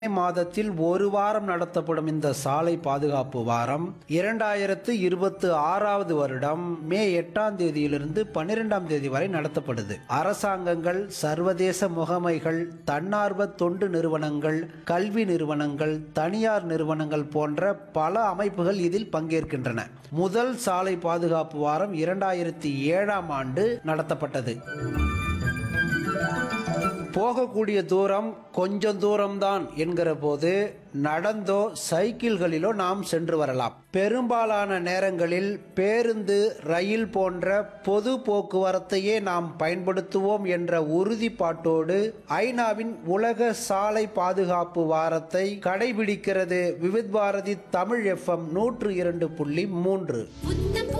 மே மாதத்தில் ஒரு வாரம் நடத்தப்படும் இந்த சாலை பாதுகாப்பு வாரம் இரண்டாயிரத்து இருபத்தி ஆறாவது வருடம் மே எட்டாம் தேதியிலிருந்து பன்னிரெண்டாம் தேதி வரை நடத்தப்படுது அரசாங்கங்கள் சர்வதேச முகமைகள் தன்னார்வ தொண்டு நிறுவனங்கள் கல்வி நிறுவனங்கள் தனியார் நிறுவனங்கள் போன்ற பல அமைப்புகள் இதில் பங்கேற்கின்றன முதல் சாலை பாதுகாப்பு வாரம் இரண்டாயிரத்தி ஏழாம் ஆண்டு நடத்தப்பட்டது போகக்கூடிய தூரம் கொஞ்சம் தூரம்தான் என்கிற போது நடந்தோ சைக்கிள்களிலோ நாம் சென்று வரலாம் பெரும்பாலான நேரங்களில் பேருந்து ரயில் போன்ற பொது போக்குவரத்தையே நாம் பயன்படுத்துவோம் என்ற உறுதிப்பாட்டோடு ஐநாவின் உலக சாலை பாதுகாப்பு வாரத்தை கடைபிடிக்கிறது விவித் பாரதி தமிழ் எஃப்எம் நூற்று இரண்டு புள்ளி மூன்று புத்தம்